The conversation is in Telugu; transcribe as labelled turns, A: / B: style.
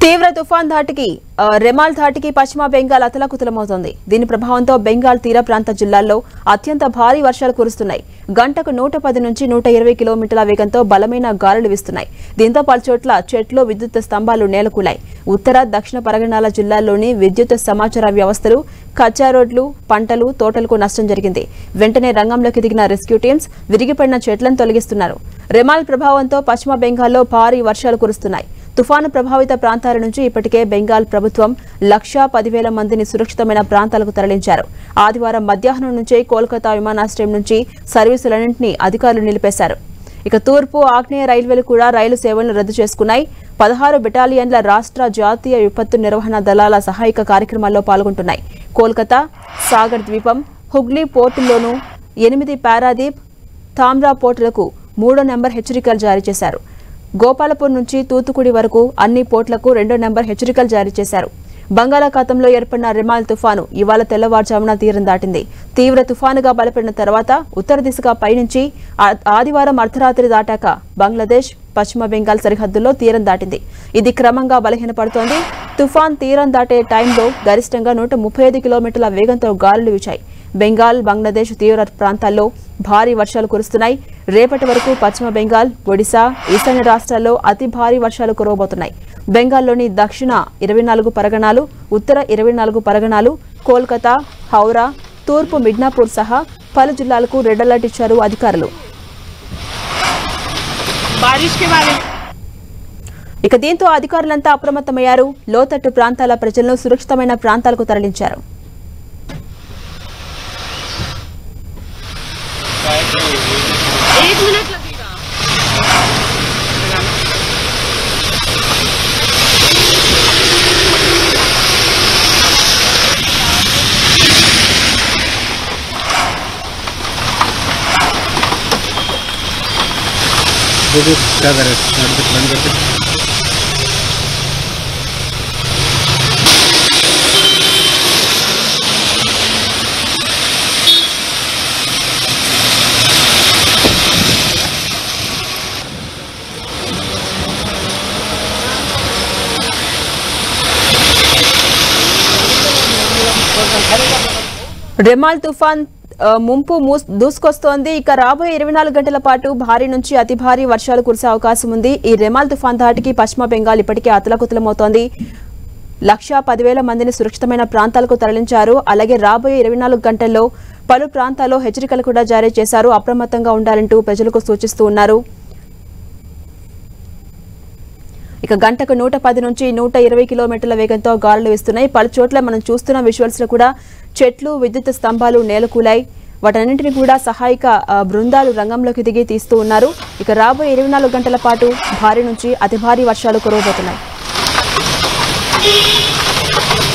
A: తీవ్ర తుఫాన్ ధాటికి ఆ, రెమాల్ ధాటికి పశ్చిమ బెంగాల్ అతలాకుతలమవుతోంది దీని ప్రభావంతో బెంగాల్ తీర ప్రాంత జిల్లాల్లో అత్యంత భారీ వర్షాలు కురుస్తున్నాయి గంటకు నూట పది నుంచి నూట ఇరవై కిలోమీటర్ల వేగంతో బలమైన గాలులు వీస్తున్నాయి దీంతో పలుచోట్ల చెట్లు విద్యుత్ స్తంభాలు నేలకూలాయి ఉత్తర దక్షిణ పరగణాల జిల్లాల్లోని విద్యుత్ సమాచార వ్యవస్థలు కచ్చా రోడ్లు పంటలు తోటలకు నష్టం జరిగింది వెంటనే రంగంలోకి దిగిన రెస్క్యూ టీమ్స్ విరిగిపడిన చెట్లను తొలగిస్తున్నారు రెమాల్ ప్రభావంతో పశ్చిమ బెంగాల్లో భారీ వర్షాలు కురుస్తున్నాయి తుఫాను ప్రభావిత ప్రాంతాల నుంచి ఇప్పటికే బెంగాల్ ప్రభుత్వం లక్షా పదివేల మందిని సురక్షితమైన ప్రాంతాలకు తరలించారు ఆదివారం మధ్యాహ్నం నుంచే కోల్కతా విమానాశ్రయం నుంచి సర్వీసులన్నింటినీ అధికారులు నిలిపేశారు ఇక తూర్పు ఆగ్నేయ రైల్వేలు కూడా రైలు సేవలను రద్దు చేసుకున్నాయి పదహారు బెటాలియన్ల రాష్ట్ర జాతీయ విపత్తు నిర్వహణ దళాల సహాయక కార్యక్రమాల్లో పాల్గొంటున్నాయి కోల్కతా సాగర్ ద్వీపం హుగ్లీ పోర్టుల్లోనూ ఎనిమిది పారాదీప్ తామ్రా పోర్టులకు మూడో నెంబర్ హెచ్చరికలు జారీ చేశారు గోపాలపూర్ నుంచి తూతుకుడి వరకు అన్ని పోర్టులకు రెండో నెంబర్ హెచ్చరికలు జారీ చేశారు బంగాళాఖాతంలో ఏర్పడిన రిమాల్ తుఫాను ఇవాళ తెల్లవారుజామున తీరం దాటింది తీవ్ర తుఫానుగా బలపడిన తర్వాత ఉత్తర దిశగా పయనించి ఆ- ఆదివారం అర్ధరాత్రి దాటాక బంగ్లాదేశ్ పశ్చిమ బెంగాల్ సరిహద్దుల్లో తీరం దాటింది ఇది క్రమంగా బలహీనపడుతోంది తుఫాన్ తీరం దాటే టైంలో గరిష్టంగా నూట ముప్పై ఐదు కిలోమీటర్ల వేగంతో గాలులు వీచాయి బెంగాల్ బంగ్లాదేశ్ తీవ్ర ప్రాంతాల్లో భారీ వర్షాలు కురుస్తున్నాయి రేపటి వరకు పశ్చిమ బెంగాల్ ఒడిశా ఈశాన్య రాష్ట్రాల్లో అతి భారీ వర్షాలు కురవబోతున్నాయి బెంగాల్లోని దక్షిణ ఇరవై నాలుగు పరగణాలు ఉత్తర ఇరవై నాలుగు పరగణాలు కోల్కతా హౌరా తూర్పు మిడ్నాపూర్ సహా పలు జిల్లాలకు రెడ్ అలర్ట్ ఇచ్చారు అధికారులు
B: बारिश के बारे में
A: ఇక దీంతో అధికారులంతా అప్రమత్తమయ్యారు లోతట్టు ప్రాంతాల ప్రజలను సురక్షితమైన ప్రాంతాలకు తరలించారు
B: एक मिनट लगेगा
C: देखो क्या करे बंद करके
A: రెమాల్ తుఫాన్ ఆ, ముంపు మూస్- దూసుకొస్తోంది ఇక రాబోయే ఇరవై నాలుగు గంటల పాటు భారీ నుంచి అతి భారీ వర్షాలు కురిసే అవకాశం ఉంది ఈ రెమాల్ తుఫాన్ ధాటికి పశ్చిమ బెంగాల్ ఇప్పటికే అతలకుతలమవుతోంది లక్షా పదివేల మందిని సురక్షితమైన ప్రాంతాలకు తరలించారు అలాగే రాబోయే ఇరవై నాలుగు గంటల్లో పలు ప్రాంతాల్లో హెచ్చరికలు కూడా జారీ చేశారు అప్రమత్తంగా ఉండాలంటూ ప్రజలకు సూచిస్తూ ఉన్నారు ఇక గంటకు నూట పది నుంచి నూట ఇరవై కిలోమీటర్ల వేగంతో గాలులు వీస్తున్నాయి పలు చోట్ల మనం చూస్తున్న విజువల్స్ లో కూడా చెట్లు విద్యుత్ స్తంభాలు నేలకూలాయి వాటన్నింటినీ కూడా సహాయక ఆ, బృందాలు రంగంలోకి దిగి తీస్తూ ఉన్నారు ఇక రాబోయే ఇరవై నాలుగు గంటల పాటు భారీ నుంచి అతి భారీ వర్షాలు కురవబోతున్నాయి